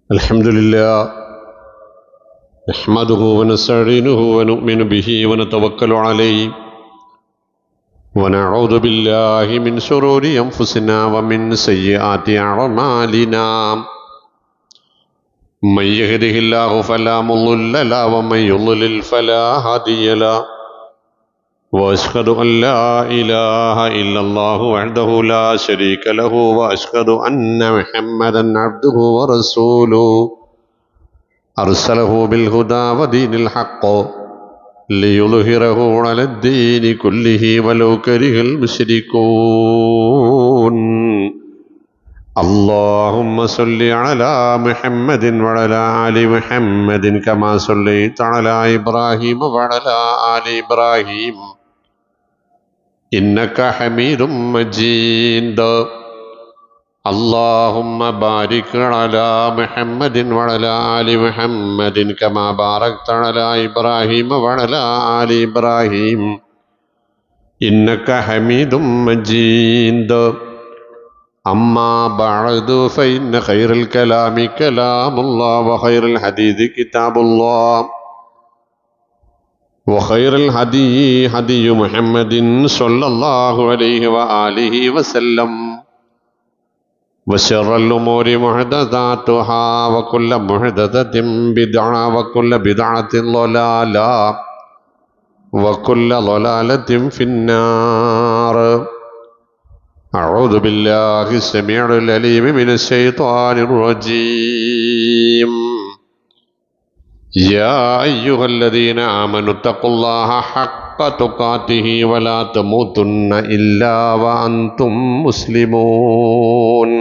الحمد لله نحمده ونستعينه ونؤمن به ونتوكل عليه ونعوذ بالله من شرور أنفسنا ومن سيئات أعمالنا من يهده الله فلا مضل له ومن يضلل فلا هادي له واشهد ان لا اله الا الله وحده لا شريك له واشهد ان محمدا عبده ورسوله ارسله بالهدى ودين الحق ليظهره على الدين كله ولو كره المشركون اللهم صل على محمد وعلى ال محمد كما صليت على ابراهيم وعلى ال ابراهيم إنك حميد مجيد اللهم بارك على محمد وعلى آل محمد كما باركت على إبراهيم وعلى آل إبراهيم إنك حميد مجيد أما بعد فإن خير الكلام كلام الله وخير الحديث كتاب الله وخير الهدي هدي محمد صلى الله عليه وآله وسلم وشر الأمور محدثاتها وكل محدثة بدعة وكل بدعة ضلالة وكل ضلالة في النار أعوذ بالله السميع العليم من الشيطان الرجيم يا أيها الذين آمنوا اتقوا الله حق تقاته ولا تموتن إلا وأنتم مسلمون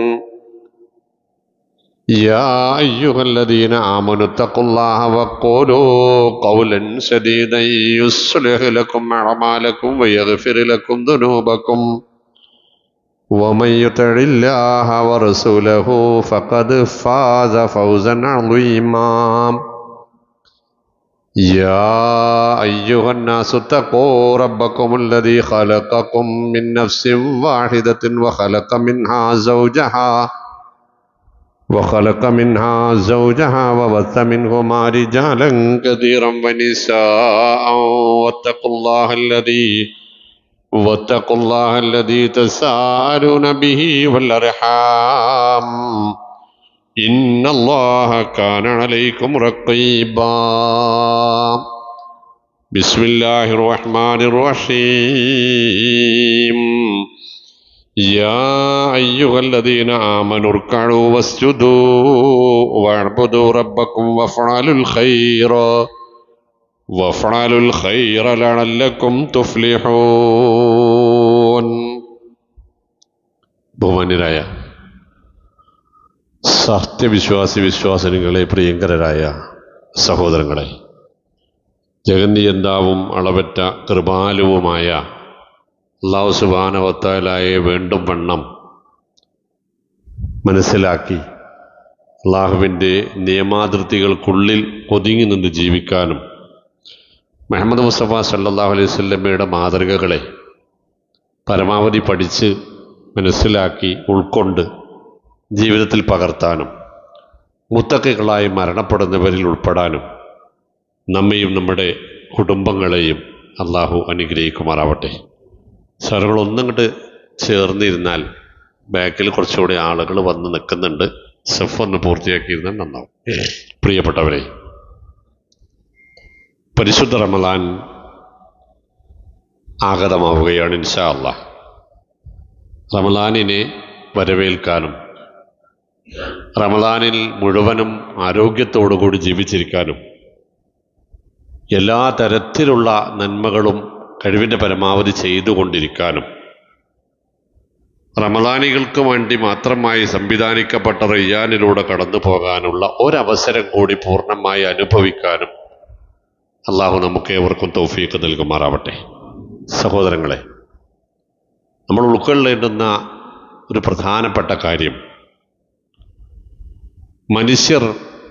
يا أيها الذين آمنوا اتقوا الله وقولوا قولا سديدا يصلح لكم أعمالكم ويغفر لكم ذنوبكم ومن يطع الله ورسوله فقد فاز فوزا عظيما يا أيها الناس اتقوا ربكم الذي خلقكم من نفس واحدة وخلق منها زوجها وخلق منها زوجها وبث منهما رجالا كثيرا ونساء واتقوا الله الذي واتقوا الله الذي تساءلون به والأرحام إن الله كان عليكم رقيبا بسم الله الرحمن الرحيم يا أيها الذين آمنوا اركعوا واسجدوا واعبدوا ربكم وافعلوا الخير وافعلوا الخير لعلكم تفلحون ബഹുമാന്യരായ സത്യവിശ്വാസി വിശ്വാസനികളെ പ്രിയങ്കരരായ സഹോദരങ്ങളെ ജഗന്നിയന്താവും അളവറ്റ കൃപാലുവുമായ അള്ളാഹു സുബാനവത്താലായെ വേണ്ടും വണ്ണം മനസ്സിലാക്കി അള്ളാഹുവിൻ്റെ നിയമാതിർത്തികൾക്കുള്ളിൽ ഒതുങ്ങി നിന്ന് ജീവിക്കാനും മുഹമ്മദ് മുസ്തഫ സല്ലാഹു അലൈഹി സ്വല്ലമ്മയുടെ മാതൃകകളെ പരമാവധി പഠിച്ച് മനസ്സിലാക്കി ഉൾക്കൊണ്ട് ജീവിതത്തിൽ പകർത്താനും മുത്തക്കകളായി മരണപ്പെടുന്നവരിൽ ഉൾപ്പെടാനും നമ്മയും നമ്മുടെ കുടുംബങ്ങളെയും അള്ളാഹു അനുഗ്രഹിക്കുമാറാവട്ടെ സാറുകൾ ഒന്നങ്ങോട്ട് ചേർന്നിരുന്നാൽ ബാക്കിൽ കുറച്ചുകൂടി ആളുകൾ വന്ന് നിൽക്കുന്നുണ്ട് സെഫ് ഒന്ന് പൂർത്തിയാക്കിയിരുന്നാൽ നന്നാവും പ്രിയപ്പെട്ടവരെ പരിശുദ്ധ റമദാൻ ആഗതമാവുകയാണ് ഇൻഷാ അള്ളാഹ് റമദാനിനെ വരവേൽക്കാനും റമദാനിൽ മുഴുവനും ആരോഗ്യത്തോടുകൂടി ജീവിച്ചിരിക്കാനും എല്ലാ തരത്തിലുള്ള നന്മകളും കഴിവിൻ്റെ പരമാവധി ചെയ്തുകൊണ്ടിരിക്കാനും റമദാനികൾക്ക് വേണ്ടി മാത്രമായി സംവിധാനിക്കപ്പെട്ട റയ്യാനിലൂടെ കടന്നു പോകാനുള്ള ഒരവസരം കൂടി പൂർണ്ണമായി അനുഭവിക്കാനും അള്ളാഹു നമുക്ക് ഏവർക്കും തൗഫീക്ക് നൽകുമാറാവട്ടെ സഹോദരങ്ങളെ നമ്മൾ ഉൾക്കൊള്ളേണ്ടുന്ന ഒരു പ്രധാനപ്പെട്ട കാര്യം മനുഷ്യർ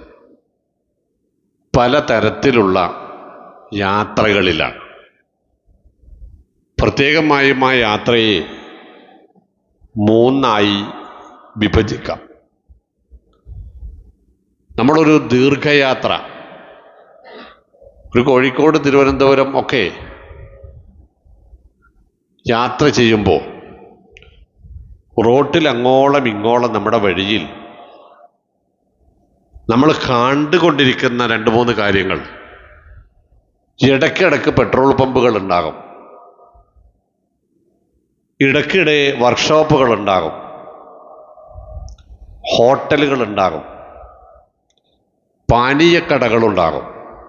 പലതരത്തിലുള്ള യാത്രകളിലാണ് പ്രത്യേകമായും ആ യാത്രയെ മൂന്നായി വിഭജിക്കാം നമ്മളൊരു ദീർഘയാത്ര ഒരു കോഴിക്കോട് തിരുവനന്തപുരം ഒക്കെ യാത്ര ചെയ്യുമ്പോൾ റോട്ടിൽ അങ്ങോളം ഇങ്ങോളം നമ്മുടെ വഴിയിൽ നമ്മൾ കണ്ടുകൊണ്ടിരിക്കുന്ന രണ്ട് മൂന്ന് കാര്യങ്ങൾ ഇടയ്ക്കിടയ്ക്ക് പെട്രോൾ പമ്പുകൾ ഉണ്ടാകും ഇടയ്ക്കിടെ വർക്ക്ഷോപ്പുകൾ ഉണ്ടാകും ഹോട്ടലുകൾ ഉണ്ടാകും പാനീയക്കടകളുണ്ടാകും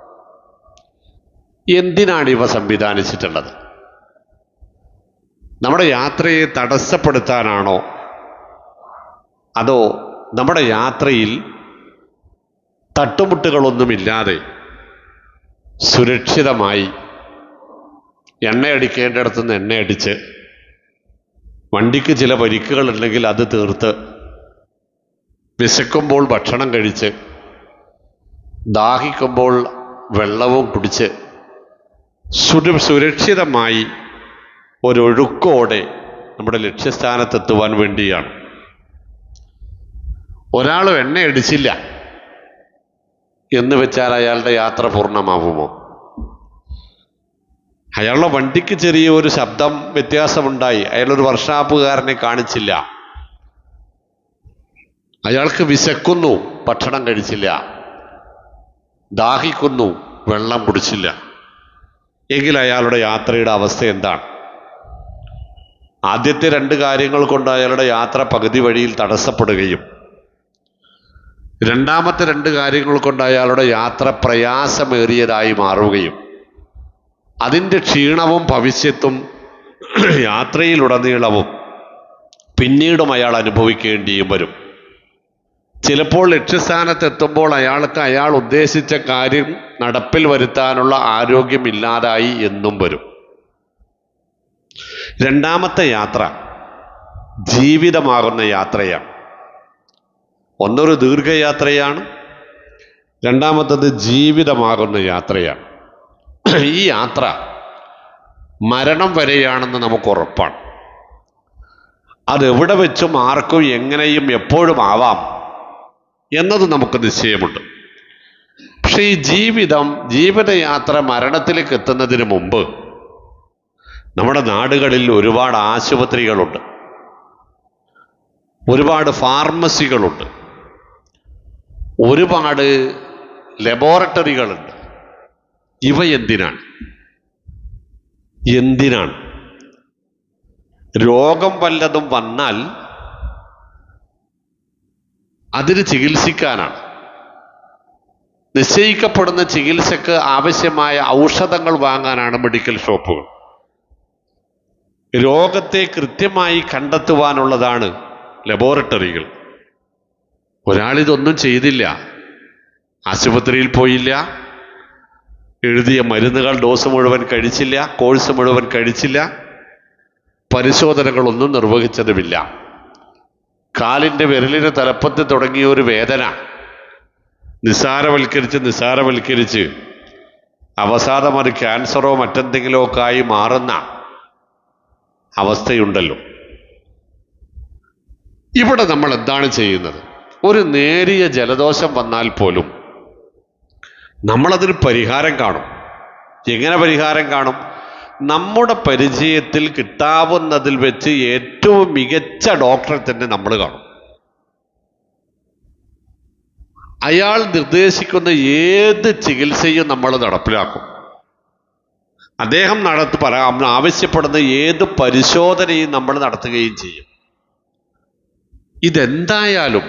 എന്തിനാണ് ഇവ സംവിധാനിച്ചിട്ടുള്ളത് നമ്മുടെ യാത്രയെ തടസ്സപ്പെടുത്താനാണോ അതോ നമ്മുടെ യാത്രയിൽ തട്ടുമുട്ടുകളൊന്നുമില്ലാതെ സുരക്ഷിതമായി എണ്ണയടിക്കേണ്ടിടത്തു നിന്ന് എണ്ണയടിച്ച് വണ്ടിക്ക് ചില പരിക്കുകൾ ഉണ്ടെങ്കിൽ അത് തീർത്ത് വിശക്കുമ്പോൾ ഭക്ഷണം കഴിച്ച് ദാഹിക്കുമ്പോൾ വെള്ളവും കുടിച്ച് സുര സുരക്ഷിതമായി ഒരൊഴുക്കോടെ നമ്മുടെ ലക്ഷ്യസ്ഥാനത്തെത്തുവാൻ വേണ്ടിയാണ് ഒരാളും എണ്ണയടിച്ചില്ല എന്ന് വെച്ചാൽ അയാളുടെ യാത്ര പൂർണ്ണമാവുമോ അയാളുടെ വണ്ടിക്ക് ചെറിയ ഒരു ശബ്ദം വ്യത്യാസമുണ്ടായി അയാളൊരു വർഷാപ്പുകാരനെ കാണിച്ചില്ല അയാൾക്ക് വിശക്കുന്നു ഭക്ഷണം കഴിച്ചില്ല ദാഹിക്കുന്നു വെള്ളം കുടിച്ചില്ല എങ്കിൽ അയാളുടെ യാത്രയുടെ അവസ്ഥ എന്താണ് ആദ്യത്തെ രണ്ട് കാര്യങ്ങൾ കൊണ്ട് അയാളുടെ യാത്ര പകുതി വഴിയിൽ തടസ്സപ്പെടുകയും രണ്ടാമത്തെ രണ്ട് കാര്യങ്ങൾ കൊണ്ട് അയാളുടെ യാത്ര പ്രയാസമേറിയതായി മാറുകയും അതിൻ്റെ ക്ഷീണവും ഭവിഷ്യത്തും യാത്രയിലുടനീളവും പിന്നീടും അയാൾ അനുഭവിക്കേണ്ടിയും വരും ചിലപ്പോൾ ലക്ഷ്യസ്ഥാനത്തെത്തുമ്പോൾ അയാൾക്ക് അയാൾ ഉദ്ദേശിച്ച കാര്യം നടപ്പിൽ വരുത്താനുള്ള ആരോഗ്യമില്ലാതായി എന്നും വരും രണ്ടാമത്തെ യാത്ര ജീവിതമാകുന്ന യാത്രയാണ് ഒന്നൊരു ദീർഘയാത്രയാണ് രണ്ടാമത്തത് ജീവിതമാകുന്ന യാത്രയാണ് ഈ യാത്ര മരണം വരെയാണെന്ന് നമുക്ക് ഉറപ്പാണ് അതെവിടെ വെച്ചും ആർക്കും എങ്ങനെയും എപ്പോഴും ആവാം എന്നത് നമുക്ക് നിശ്ചയമുണ്ട് പക്ഷെ ഈ ജീവിതം ജീവിതയാത്ര മരണത്തിലേക്ക് എത്തുന്നതിന് മുമ്പ് നമ്മുടെ നാടുകളിൽ ഒരുപാട് ആശുപത്രികളുണ്ട് ഒരുപാട് ഫാർമസികളുണ്ട് ഒരുപാട് ലബോറട്ടറികളുണ്ട് ഇവ എന്തിനാണ് എന്തിനാണ് രോഗം വല്ലതും വന്നാൽ അതിന് ചികിത്സിക്കാനാണ് നിശ്ചയിക്കപ്പെടുന്ന ചികിത്സക്ക് ആവശ്യമായ ഔഷധങ്ങൾ വാങ്ങാനാണ് മെഡിക്കൽ ഷോപ്പുകൾ രോഗത്തെ കൃത്യമായി കണ്ടെത്തുവാനുള്ളതാണ് ലബോറട്ടറികൾ ഒരാളിതൊന്നും ചെയ്തില്ല ആശുപത്രിയിൽ പോയില്ല എഴുതിയ മരുന്നുകൾ ഡോസ് മുഴുവൻ കഴിച്ചില്ല കോഴ്സ് മുഴുവൻ കഴിച്ചില്ല പരിശോധനകളൊന്നും നിർവഹിച്ചതുമില്ല കാലിൻ്റെ വിരലിന് തലപ്പത്ത് തുടങ്ങിയ ഒരു വേദന നിസ്സാരവൽക്കരിച്ച് നിസ്സാരവൽക്കരിച്ച് അവസാനം അത് ക്യാൻസറോ മറ്റെന്തെങ്കിലുമോ ഒക്കെ ആയി മാറുന്ന അവസ്ഥയുണ്ടല്ലോ ഇവിടെ നമ്മൾ എന്താണ് ചെയ്യുന്നത് ഒരു നേരിയ ജലദോഷം വന്നാൽ പോലും നമ്മളതിന് പരിഹാരം കാണും എങ്ങനെ പരിഹാരം കാണും നമ്മുടെ പരിചയത്തിൽ കിട്ടാവുന്നതിൽ വെച്ച് ഏറ്റവും മികച്ച ഡോക്ടറെ തന്നെ നമ്മൾ കാണും അയാൾ നിർദ്ദേശിക്കുന്ന ഏത് ചികിത്സയും നമ്മൾ നടപ്പിലാക്കും അദ്ദേഹം നടത്തി പറ ആവശ്യപ്പെടുന്ന ഏത് പരിശോധനയും നമ്മൾ നടത്തുകയും ചെയ്യും ഇതെന്തായാലും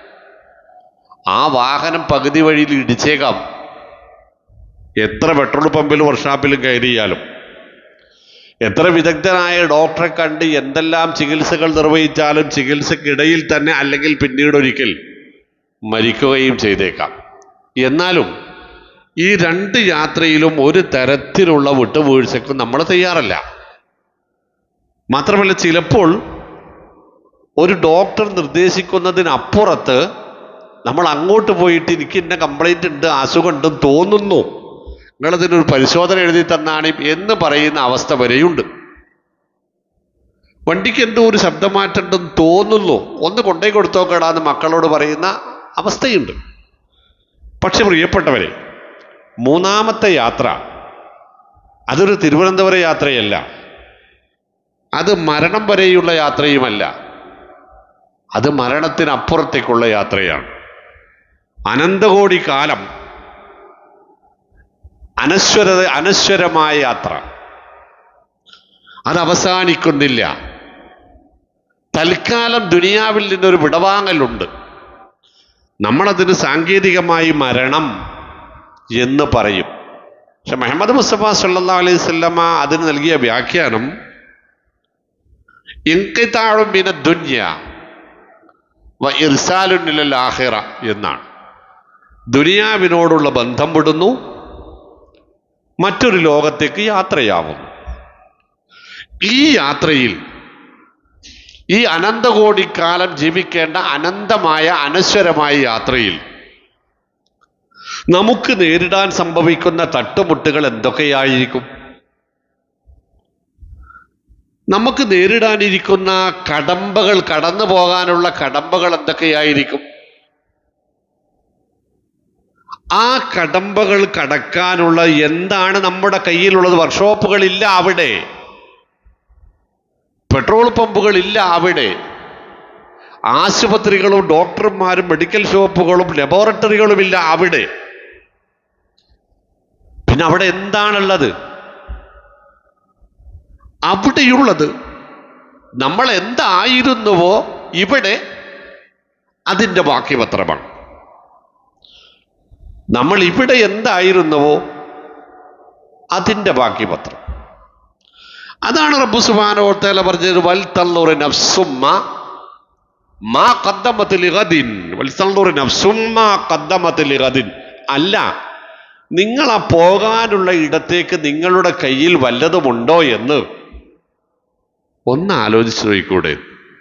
ആ വാഹനം പകുതി വഴിയിൽ ഇടിച്ചേക്കാം എത്ര പെട്രോൾ പമ്പിലും വർഷാപ്പിലും കയറിയാലും എത്ര വിദഗ്ധനായ ഡോക്ടറെ കണ്ട് എന്തെല്ലാം ചികിത്സകൾ നിർവഹിച്ചാലും ചികിത്സക്കിടയിൽ തന്നെ അല്ലെങ്കിൽ പിന്നീട് ഒരിക്കൽ മരിക്കുകയും ചെയ്തേക്കാം എന്നാലും ഈ രണ്ട് യാത്രയിലും ഒരു തരത്തിലുള്ള വിട്ടുവീഴ്ചക്കും നമ്മൾ തയ്യാറല്ല മാത്രമല്ല ചിലപ്പോൾ ഒരു ഡോക്ടർ നിർദ്ദേശിക്കുന്നതിനപ്പുറത്ത് നമ്മൾ അങ്ങോട്ട് പോയിട്ട് എനിക്ക് ഇന്ന കംപ്ലൈന്റ് ഉണ്ട് അസുഖമുണ്ടെന്ന് തോന്നുന്നു നിങ്ങളതിനൊരു പരിശോധന എഴുതി തന്നാണ് എന്ന് പറയുന്ന അവസ്ഥ വരെയുണ്ട് വണ്ടിക്ക് എന്തോ ഒരു ശബ്ദമാറ്റമുണ്ടെന്ന് തോന്നുന്നു ഒന്ന് കൊണ്ടേ കൊടുത്തോക്കടാന്ന് മക്കളോട് പറയുന്ന അവസ്ഥയുണ്ട് പക്ഷെ പ്രിയപ്പെട്ടവരെ മൂന്നാമത്തെ യാത്ര അതൊരു തിരുവനന്തപുരം യാത്രയല്ല അത് മരണം വരെയുള്ള യാത്രയുമല്ല അത് മരണത്തിനപ്പുറത്തേക്കുള്ള യാത്രയാണ് അനന്തകോടി കാലം അനശ്വര അനശ്വരമായ യാത്ര അത് അവസാനിക്കുന്നില്ല തൽക്കാലം ദുനിയാവിൽ നിന്നൊരു വിടവാങ്ങലുണ്ട് നമ്മളതിന് സാങ്കേതികമായി മരണം എന്ന് പറയും പക്ഷെ മുഹമ്മദ് മുസ്തഫ സല്ലാ അലൈഹി സ്വല്ലമ്മ അതിന് നൽകിയ വ്യാഖ്യാനം ഇൻകിതാഴും ബിന ദുന്യ വ ഇർസാലുന്നിൽ ആഹിറ എന്നാണ് ദുനിയാവിനോടുള്ള ബന്ധം വിടുന്നു മറ്റൊരു ലോകത്തേക്ക് യാത്രയാവുന്നു ഈ യാത്രയിൽ ഈ അനന്തകോടിക്കാലം ജീവിക്കേണ്ട അനന്തമായ അനശ്വരമായ യാത്രയിൽ നമുക്ക് നേരിടാൻ സംഭവിക്കുന്ന തട്ടുമുട്ടുകൾ എന്തൊക്കെയായിരിക്കും നമുക്ക് നേരിടാനിരിക്കുന്ന കടമ്പകൾ കടന്നു പോകാനുള്ള കടമ്പകൾ എന്തൊക്കെയായിരിക്കും ആ കടമ്പകൾ കടക്കാനുള്ള എന്താണ് നമ്മുടെ കയ്യിലുള്ളത് വർക്ക്ഷോപ്പുകളില്ല അവിടെ പെട്രോൾ പമ്പുകളില്ല അവിടെ ആശുപത്രികളും ഡോക്ടർമാരും മെഡിക്കൽ ഷോപ്പുകളും ലബോറട്ടറികളുമില്ല അവിടെ പിന്നെ അവിടെ എന്താണുള്ളത് അവിടെയുള്ളത് നമ്മൾ എന്തായിരുന്നുവോ ഇവിടെ അതിൻ്റെ ബാക്കി പത്രമാണ് നമ്മൾ ഇവിടെ എന്തായിരുന്നുവോ അതിൻ്റെ ബാക്കി പത്രം അതാണ് റബ്ബു സുബാനോത്തേല പറഞ്ഞത് വൽ തള്ളൂർ നഫ്സുമ്മ മാ കദ്ദമത്തിൽ ഇഗദിൻ വൽ തള്ളൂർ നഫ്സുമ്മ കദ്ദമത്തിൽ ഇഗദിൻ അല്ല നിങ്ങൾ ആ പോകാനുള്ള ഇടത്തേക്ക് നിങ്ങളുടെ കയ്യിൽ വല്ലതുമുണ്ടോ എന്ന് ഒന്ന് ആലോചിച്ച് നോക്കിക്കൂടെ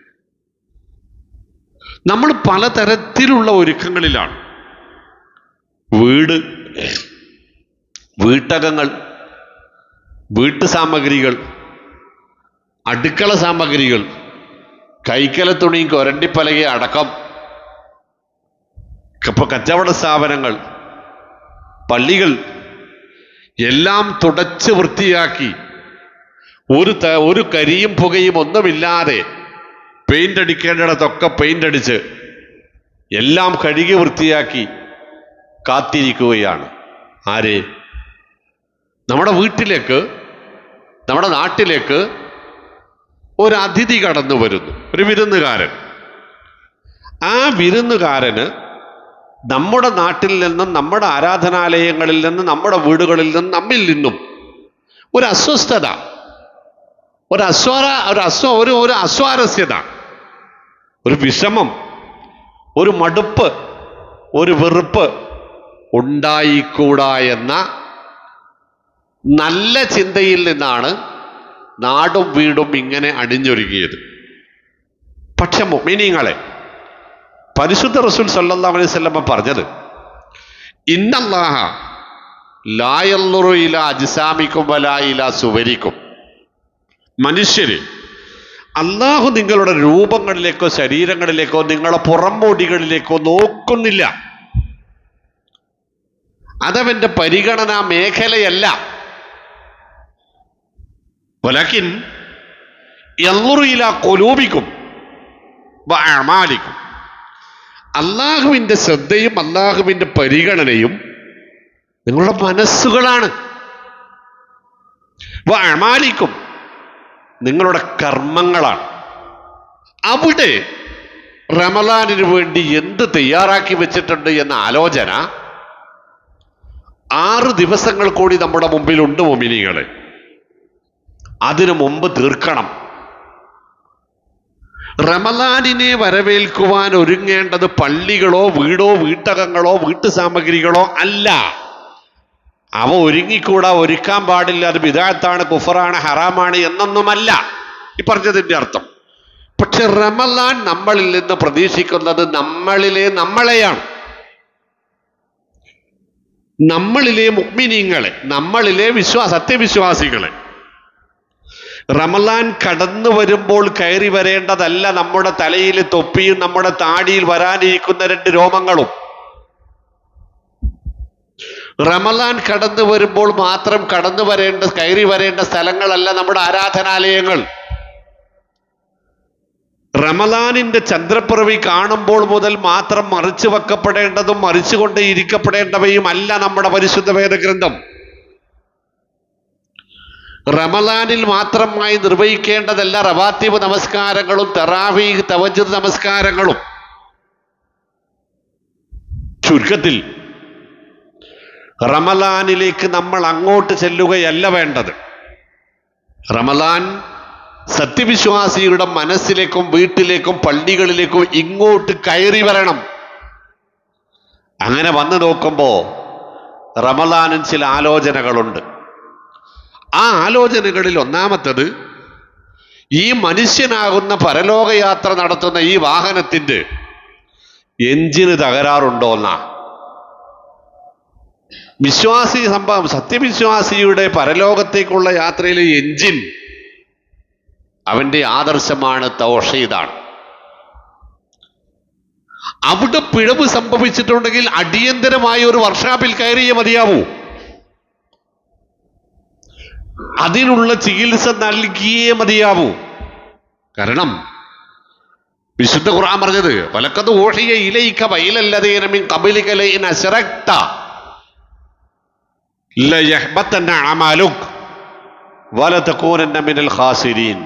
നമ്മൾ പലതരത്തിലുള്ള ഒരുക്കങ്ങളിലാണ് വീട് വീട്ടകങ്ങൾ വീട്ടു സാമഗ്രികൾ അടുക്കള സാമഗ്രികൾ കൈക്കല തുണിയും കൊരണ്ടിപ്പലകെ അടക്കം ഇപ്പൊ കച്ചവട സ്ഥാപനങ്ങൾ പള്ളികൾ എല്ലാം തുടച്ച് വൃത്തിയാക്കി ഒരു ത- ഒരു കരിയും പുകയും ഒന്നുമില്ലാതെ പെയിന്റ് അടിക്കേണ്ടിടത്തൊക്കെ പെയിന്റ് അടിച്ച് എല്ലാം കഴുകി വൃത്തിയാക്കി കാത്തിരിക്കുകയാണ് ആര് നമ്മുടെ വീട്ടിലേക്ക് നമ്മുടെ നാട്ടിലേക്ക് ഒരു അതിഥി കടന്നു വരുന്നു ഒരു വിരുന്നുകാരൻ ആ വിരുന്നുകാരന് നമ്മുടെ നാട്ടിൽ നിന്നും നമ്മുടെ ആരാധനാലയങ്ങളിൽ നിന്നും നമ്മുടെ വീടുകളിൽ നിന്നും നമ്മിൽ നിന്നും ഒരു അസ്വസ്ഥത ഒരു അസ്വാര ഒരു അസ്വ ഒരു ഒരു അസ്വാരസ്യത ഒരു വിഷമം ഒരു മടുപ്പ് ഒരു വെറുപ്പ് ഉണ്ടായിക്കൂടാ എന്ന നല്ല ചിന്തയിൽ നിന്നാണ് നാടും വീടും ഇങ്ങനെ അണിഞ്ഞൊരുങ്ങിയത് പക്ഷെ മൊമിനിങ്ങളെ പരിശുദ്ധ റസൂൽ സല്ലല്ലാഹു അലൈഹി വസല്ലമ പറഞ്ഞത് ഇന്നല്ലാഹ ലായല്ലുറു ഇല അജിസാമിക്കും വലാ ഇല സുവരിക്കും മനുഷ്യര് അള്ളാഹു നിങ്ങളുടെ രൂപങ്ങളിലേക്കോ ശരീരങ്ങളിലേക്കോ നിങ്ങളുടെ പുറംമോടികളിലേക്കോ നോക്കുന്നില്ല അതവന്റെ പരിഗണനാ മേഖലയല്ല വലക്കിൻ എല്ലുറിയില കൊലൂപിക്കും അമാലിക്കും അള്ളാഹുവിന്റെ ശ്രദ്ധയും അള്ളാഹുവിന്റെ പരിഗണനയും നിങ്ങളുടെ മനസ്സുകളാണ് അമാലിക്കും നിങ്ങളുടെ കർമ്മങ്ങളാണ് അവിടെ റമലാനിന് വേണ്ടി എന്ത് തയ്യാറാക്കി വെച്ചിട്ടുണ്ട് എന്ന ആലോചന ആറ് ദിവസങ്ങൾ കൂടി നമ്മുടെ മുമ്പിലുണ്ട് മൊമിനികളെ അതിനു മുമ്പ് തീർക്കണം റമലാനിനെ വരവേൽക്കുവാൻ ഒരുങ്ങേണ്ടത് പള്ളികളോ വീടോ വീട്ടകങ്ങളോ വീട്ടു സാമഗ്രികളോ അല്ല അവ ഒരുങ്ങിക്കൂടാ ഒരുക്കാൻ പാടില്ല അത് വിദാത്താണ് കുഫറാണ് ഹറാമാണ് എന്നൊന്നുമല്ല ഈ പറഞ്ഞതിന്റെ അർത്ഥം പക്ഷെ റമലാൻ നമ്മളിൽ നിന്ന് പ്രതീക്ഷിക്കുന്നത് നമ്മളിലെ നമ്മളെയാണ് നമ്മളിലെ മുഗ്മിനീങ്ങളെ നമ്മളിലെ വിശ്വാ സത്യവിശ്വാസികളെ റമലാൻ കടന്നു വരുമ്പോൾ കയറി വരേണ്ടതല്ല നമ്മുടെ തലയിൽ തൊപ്പിയും നമ്മുടെ താടിയിൽ വരാനിരിക്കുന്ന രണ്ട് രോമങ്ങളും റമലാൻ കടന്നു വരുമ്പോൾ മാത്രം കടന്നു വരേണ്ട കയറി വരേണ്ട സ്ഥലങ്ങളല്ല നമ്മുടെ ആരാധനാലയങ്ങൾ റമലാനിന്റെ ചന്ദ്രപ്പിറവി കാണുമ്പോൾ മുതൽ മാത്രം മറിച്ചു വെക്കപ്പെടേണ്ടതും മറിച്ചുകൊണ്ട് ഇരിക്കപ്പെടേണ്ടവയും അല്ല നമ്മുടെ പരിശുദ്ധ വേദഗ്രന്ഥം റമലാനിൽ മാത്രമായി നിർവഹിക്കേണ്ടതല്ല റവാത്തീബ് നമസ്കാരങ്ങളും തെറാവീഹ് തവജ് നമസ്കാരങ്ങളും ചുരുക്കത്തിൽ റമലാനിലേക്ക് നമ്മൾ അങ്ങോട്ട് ചെല്ലുകയല്ല വേണ്ടത് റമലാൻ സത്യവിശ്വാസിയുടെ മനസ്സിലേക്കും വീട്ടിലേക്കും പള്ളികളിലേക്കും ഇങ്ങോട്ട് കയറി വരണം അങ്ങനെ വന്നു നോക്കുമ്പോൾ റമലാനിൽ ചില ആലോചനകളുണ്ട് ആ ആലോചനകളിൽ ഒന്നാമത്തത് ഈ മനുഷ്യനാകുന്ന പരലോകയാത്ര നടത്തുന്ന ഈ വാഹനത്തിന്റെ എഞ്ചിന് തകരാറുണ്ടോ എന്നാ വിശ്വാസി സംഭവം സത്യവിശ്വാസിയുടെ പരലോകത്തേക്കുള്ള യാത്രയിലെ എഞ്ചിൻ അവന്റെ ആദർശമാണ് തൗഷീദാണ് അവിടെ പിഴവ് സംഭവിച്ചിട്ടുണ്ടെങ്കിൽ അടിയന്തരമായ ഒരു വർഷാപ്പിൽ കയറിയേ മതിയാവൂ അതിനുള്ള ചികിത്സ നൽകിയേ മതിയാവൂ കാരണം വിശുദ്ധ ഖുർആൻ പറഞ്ഞത് വലക്കത് ഓഷിയ ഇലയിക്ക വയലല്ലതേനമിൻ കബലികലയിൻ അശറക്ത ലയഹ്ബത്തന്ന അമാലുക് വലതകൂനന്ന മിനൽ ഖാസിരീൻ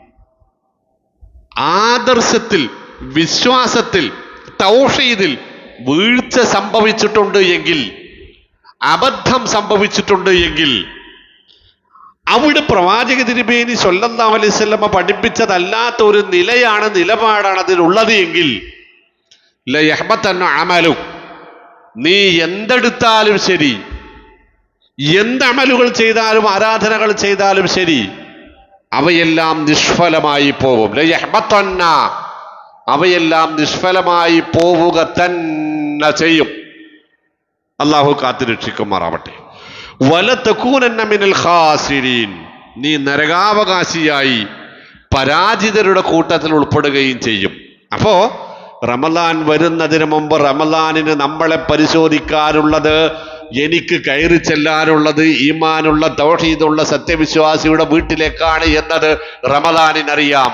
ആദർശത്തിൽ വിശ്വാസത്തിൽ തൗഷീദിൽ വീഴ്ച സംഭവിച്ചിട്ടുണ്ട് എങ്കിൽ അബദ്ധം സംഭവിച്ചിട്ടുണ്ട് എങ്കിൽ അവിടെ പ്രവാചക തിരുമേനി സൊല്ലാ അലൈവല്ലമ്മ പഠിപ്പിച്ചതല്ലാത്ത ഒരു നിലയാണ് നിലപാടാണ് അതിനുള്ളത് എങ്കിൽ ലയഹ്ബത്തന്ന അമലു നീ എന്തെടുത്താലും ശരി എന്ത് അമലുകൾ ചെയ്താലും ആരാധനകൾ ചെയ്താലും ശരി അവയെല്ലാം നിഷ്ഫലമായി പോകും ലയഹ്ബത്തന്ന അവയെല്ലാം നിഷ്ഫലമായി പോവുക തന്നെ ചെയ്യും അള്ളാഹു കാത്തുരക്ഷിക്കുമാറാവട്ടെ വലത്തക്കൂനന്ന മിനൽ ഖാസിരീൻ നീ നരകാവകാശിയായി പരാജിതരുടെ കൂട്ടത്തിൽ ഉൾപ്പെടുകയും ചെയ്യും അപ്പോ റമലാൻ വരുന്നതിന് മുമ്പ് റമലാനിന് നമ്മളെ പരിശോധിക്കാനുള്ളത് എനിക്ക് കയറി ചെല്ലാനുള്ളത് ഈമാനുള്ള തൗഹീദുള്ള സത്യവിശ്വാസിയുടെ വീട്ടിലേക്കാണ് എന്നത് റമലാനിനറിയാം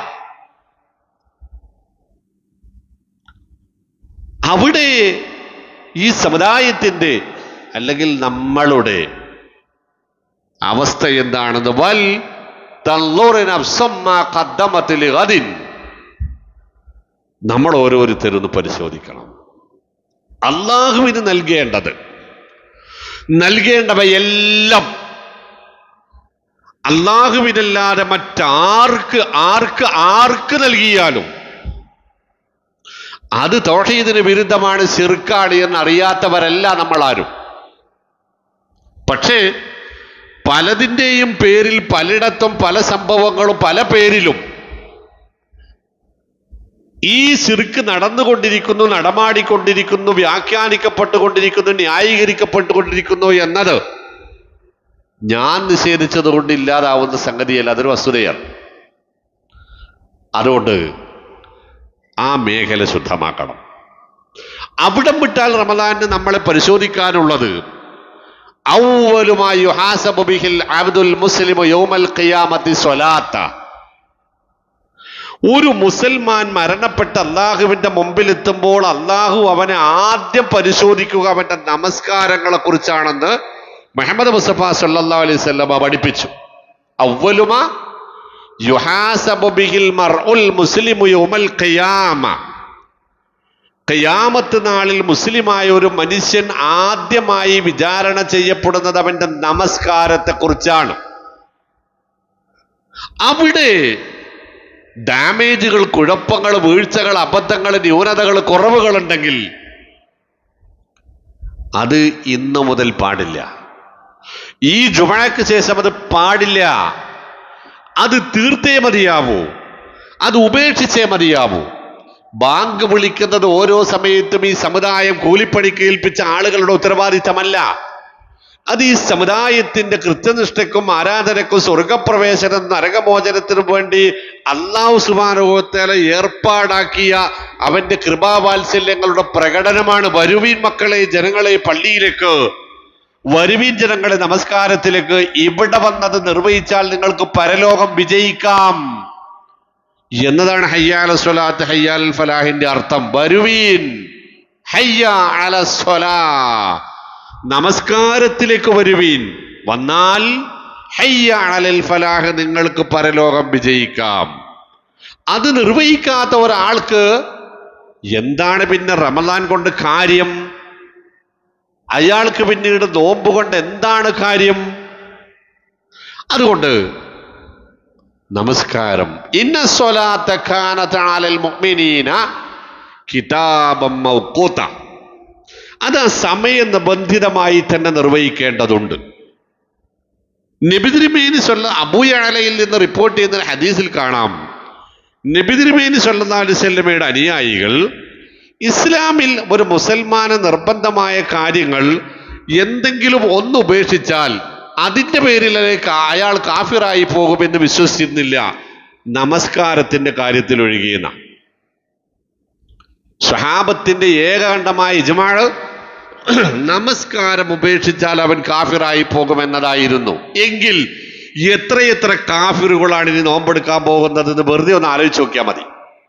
അവിടെ ഈ സമുദായത്തിന്റെ അല്ലെങ്കിൽ നമ്മളുടെ അവസ്ഥ എന്താണെന്ന് വൽ തള്ളൂറിന് ഖദ്ദമത്തിൽ അതിൻ നമ്മൾ ഓരോരുത്തരൊന്ന് പരിശോധിക്കണം അള്ളാഹുവിന് നൽകേണ്ടത് നൽകേണ്ടവയെല്ലാം അള്ളാഹുവിനല്ലാതെ മറ്റാർക്ക് ആർക്ക് ആർക്ക് നൽകിയാലും അത് തോഷീദിന് വിരുദ്ധമാണ് ശിർക്കാണ് എന്ന് അറിയാത്തവരല്ല നമ്മളാരും പക്ഷേ പലതിൻ്റെയും പേരിൽ പലയിടത്തും പല സംഭവങ്ങളും പല പേരിലും ഈ ശിർക്ക് നടന്നുകൊണ്ടിരിക്കുന്നു നടമാടിക്കൊണ്ടിരിക്കുന്നു വ്യാഖ്യാനിക്കപ്പെട്ടുകൊണ്ടിരിക്കുന്നു ന്യായീകരിക്കപ്പെട്ടുകൊണ്ടിരിക്കുന്നു എന്നത് ഞാൻ നിഷേധിച്ചത് കൊണ്ട് ഇല്ലാതാവുന്ന സംഗതിയല്ല അതൊരു വസ്തുതയാണ് അതുകൊണ്ട് ആ മേഖല ശുദ്ധമാക്കണം അവിടം വിട്ടാൽ റമദാന് നമ്മളെ പരിശോധിക്കാനുള്ളത് ഔവലുമായി യുഹാസബു ബിഹിൽ അബ്ദുൽ മുസ്ലിമു യൗമൽ ഖിയാമത്തി സ്വലാത്ത ഒരു മുസൽമാൻ മരണപ്പെട്ട അള്ളാഹുവിന്റെ മുമ്പിൽ എത്തുമ്പോൾ അള്ളാഹു അവനെ ആദ്യം പരിശോധിക്കുക അവന്റെ നമസ്കാരങ്ങളെ കുറിച്ചാണെന്ന് മുഹമ്മദ് മുസ്തഫ സല്ലാ അലൈഹി സ്വല്ലമ പഠിപ്പിച്ചു അവലുമ യുഹാസബു ബിഹിൽ മർഉൽ മുസ്ലിമു യൗമൽ ഖിയാമ ഖിയാമത്ത് നാളിൽ മുസ്ലിമായ ഒരു മനുഷ്യൻ ആദ്യമായി വിചാരണ ചെയ്യപ്പെടുന്നത് അവന്റെ നമസ്കാരത്തെ കുറിച്ചാണ് അവിടെ ഡാമേജുകൾ കുഴപ്പങ്ങൾ വീഴ്ചകൾ അബദ്ധങ്ങൾ ന്യൂനതകൾ കുറവുകൾ ഉണ്ടെങ്കിൽ അത് ഇന്നു മുതൽ പാടില്ല ഈ ജുമഴയ്ക്ക് ശേഷം അത് പാടില്ല അത് തീർത്തേ മതിയാവൂ അത് ഉപേക്ഷിച്ചേ മതിയാവൂ ബാങ്ക് വിളിക്കുന്നത് ഓരോ സമയത്തും ഈ സമുദായം കൂലിപ്പണിക്ക് ഏൽപ്പിച്ച ആളുകളുടെ ഉത്തരവാദിത്തമല്ല അത് ഈ സമുദായത്തിന്റെ കൃത്യനിഷ്ഠയ്ക്കും ആരാധനയ്ക്കും സ്വർഗപ്രവേശനം നരകമോചനത്തിനും വേണ്ടി അള്ളാഹു സുബാനുഭവത്തേല ഏർപ്പാടാക്കിയ അവന്റെ കൃപാവാത്സല്യങ്ങളുടെ പ്രകടനമാണ് വരുവീൻ മക്കളെ ജനങ്ങളെ പള്ളിയിലേക്ക് വരുവീൻ ജനങ്ങളെ നമസ്കാരത്തിലേക്ക് ഇവിടെ വന്നത് നിർവഹിച്ചാൽ നിങ്ങൾക്ക് പരലോകം വിജയിക്കാം എന്നതാണ് ഹയ്യാൽ സ്വലാത്ത് ഹയ്യാൽ ഫലാഹിന്റെ അർത്ഥം വരുവീൻ ഹയ്യ അല സ്വലാ നമസ്കാരത്തിലേക്ക് വരുവീൻ വന്നാൽ ഹയ്യ അലൽ ഫലാഹ് നിങ്ങൾക്ക് പരലോകം വിജയിക്കാം അത് നിർവഹിക്കാത്ത ഒരാൾക്ക് എന്താണ് പിന്നെ റമദാൻ കൊണ്ട് കാര്യം അയാൾക്ക് പിന്നീട് നോമ്പ് കൊണ്ട് എന്താണ് കാര്യം അതുകൊണ്ട് നമസ്കാരം ഇന്ന സ്വലാത്ത കാനത്ത് അലൽ മുഅ്മിനീന കിതാബം മൗഖൂത്ത അത് ആ സമയനിബന്ധിതമായി തന്നെ നിർവഹിക്കേണ്ടതുണ്ട് നബിതിരിമേനി സ്വല്ല അബൂയലയിൽ നിന്ന് റിപ്പോർട്ട് ചെയ്യുന്ന ഹദീസിൽ കാണാം നബിതിരിമേനി സ്വല്ലി സ്വല്ലമയുടെ അനുയായികൾ ഇസ്ലാമിൽ ഒരു മുസൽമാന് നിർബന്ധമായ കാര്യങ്ങൾ എന്തെങ്കിലും ഒന്ന് ഉപേക്ഷിച്ചാൽ അതിന്റെ പേരിലേക്ക് അയാൾ കാഫിറായി പോകുമെന്ന് വിശ്വസിച്ചിരുന്നില്ല നമസ്കാരത്തിന്റെ കാര്യത്തിൽ ഒഴികെയെന്ന സ്വഹാബത്തിന്റെ ഏകകണ്ഠമായ ഇജമാള് നമസ്കാരം ഉപേക്ഷിച്ചാൽ അവൻ കാഫിറായി പോകുമെന്നതായിരുന്നു എങ്കിൽ എത്രയെത്ര കാഫിറുകളാണ് ഇനി നോമ്പെടുക്കാൻ പോകുന്നതെന്ന് വെറുതെ ഒന്ന് ആലോചിച്ച് നോക്കിയാൽ മതി